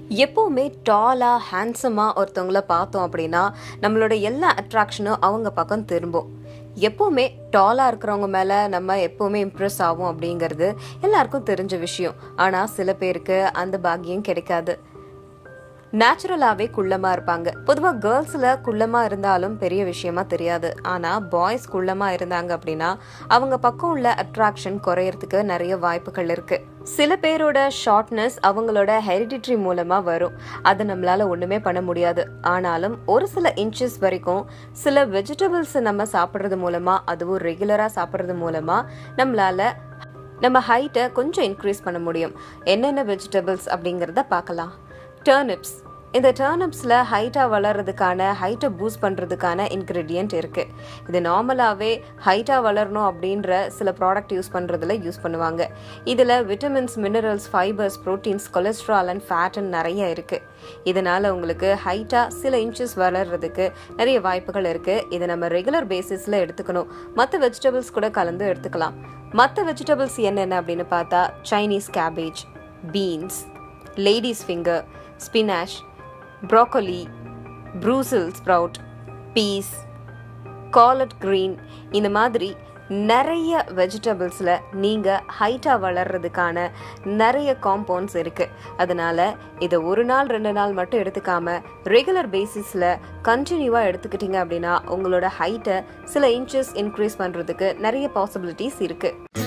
எப்போவுமே டாலாக ஹேண்ட்ஸமாக ஒருத்தவங்கள பார்த்தோம் அப்படின்னா நம்மளோட எல்லா அட்ராக்ஷனும் அவங்க பக்கம் திரும்பும் எப்போவுமே டாலாக இருக்கிறவங்க மேலே நம்ம எப்போவுமே இம்ப்ரெஸ் ஆகும் அப்படிங்கிறது எல்லாருக்கும் தெரிஞ்ச விஷயம் ஆனால் சில பேருக்கு அந்த பாக்கியம் கிடைக்காது நேச்சுரலாகவே குள்ளமாக இருப்பாங்க பொதுவாக கேர்ள்ஸில் குள்ளமாக இருந்தாலும் பெரிய விஷயமா தெரியாது ஆனால் பாய்ஸ் குள்ளமாக இருந்தாங்க அப்படின்னா அவங்க பக்கம் உள்ள அட்ராக்ஷன் குறையறதுக்கு நிறைய வாய்ப்புகள் இருக்கு சில பேரோட ஷார்ட்னஸ் அவங்களோட ஹெரிடிட்ரி மூலமாக வரும் அது நம்மளால ஒன்றுமே பண்ண முடியாது ஆனாலும் ஒரு சில இன்ச்சஸ் வரைக்கும் சில வெஜிடபிள்ஸ் நம்ம சாப்பிட்றது மூலமாக அதுவும் ரெகுலராக சாப்பிட்றது மூலமாக நம்மளால நம்ம ஹைட்டை கொஞ்சம் இன்க்ரீஸ் பண்ண முடியும் என்னென்ன வெஜிடபிள்ஸ் அப்படிங்கிறத பார்க்கலாம் டர்னிப்ஸ் இந்த டர்னிப்ஸில் ஹைட்டாக வளர்றதுக்கான ஹைட்டை பூஸ்ட் பண்ணுறதுக்கான இன்க்ரீடியன்ட் இருக்குது இது நார்மலாகவே ஹைட்டாக வளரணும் அப்படின்ற சில ப்ராடக்ட் யூஸ் பண்ணுறதுல யூஸ் பண்ணுவாங்க இதில் vitamins minerals fibres proteins cholesterol and ஃபேட்டன் நிறைய இருக்குது இதனால் உங்களுக்கு ஹைட்டாக சில இன்ச்சஸ் வளர்றதுக்கு நிறைய வாய்ப்புகள் இருக்குது இதை நம்ம ரெகுலர் பேசிஸில் எடுத்துக்கணும் மற்ற வெஜிடபிள்ஸ் கூட கலந்து எடுத்துக்கலாம் மற்ற வெஜிடபிள்ஸ் என்னென்ன அப்படின்னு பார்த்தா Chinese cabbage beans ladies finger spinach broccoli Brussels sprout peas collard green இந்த மாதிரி நிறைய வெஜிடபிள்ஸில் நீங்கள் ஹைட்டாக வளர்றதுக்கான நிறைய காம்பவுண்ட்ஸ் இருக்குது அதனால் இதை ஒரு நாள் ரெண்டு நாள் மட்டும் எடுத்துக்காம ரெகுலர் பேசிஸில் கண்டினியூவாக எடுத்துக்கிட்டீங்க அப்படின்னா உங்களோட ஹைட்டை சில இன்ச்சஸ் இன்க்ரீஸ் பண்ணுறதுக்கு நிறைய பாசிபிலிட்டிஸ் இருக்குது